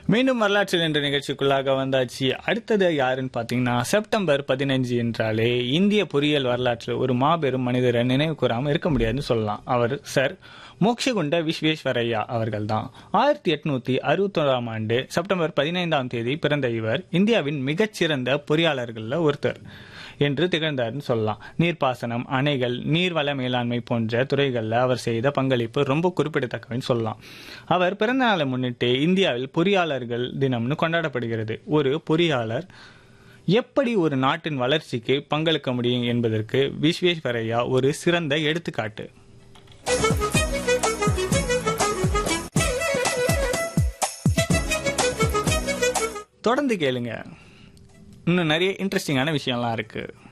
மீண்டும் வரலாற்றில் என்ற நிகழ்ச்சிக்குள்ளாக வந்தாச்சு அடுத்தது யாருன்னு பார்த்தீங்கன்னா செப்டம்பர் பதினஞ்சு என்றாலே இந்திய பொறியியல் வரலாற்றில் ஒரு மாபெரும் மனிதரை நினைவு கூறாமல் இருக்க முடியாதுன்னு சொல்லலாம் அவர் சர் மோக்ஷகுண்ட விஸ்வேஸ்வரையா அவர்கள் தான் ஆயிரத்தி எட்நூத்தி அறுபத்தோராம் ஆண்டு செப்டம்பர் பதினைந்தாம் தேதி பிறந்த இவர் இந்தியாவின் மிகச்சிறந்த பொறியாளர்களில் ஒருத்தர் என்று திகழ்ந்தார்னு சொல்லலாம் நீர்ப்பாசனம் அணைகள் நீர்வள மேலாண்மை போன்ற துறைகளில் அவர் செய்த பங்களிப்பு ரொம்ப குறிப்பிடத்தக்கவன்னு சொல்லலாம் அவர் பிறந்த நாளை முன்னிட்டு இந்தியாவில் பொறியாளர்கள் தினம்னு கொண்டாடப்படுகிறது ஒரு பொறியாளர் எப்படி ஒரு நாட்டின் வளர்ச்சிக்கு பங்களிக்க முடியும் என்பதற்கு விஸ்வேஸ்வரையா ஒரு சிறந்த எடுத்துக்காட்டு தொடர்ந்து கேளுங்க இன்னும் நிறைய இன்ட்ரெஸ்டிங்கான விஷயம்லாம் இருக்கு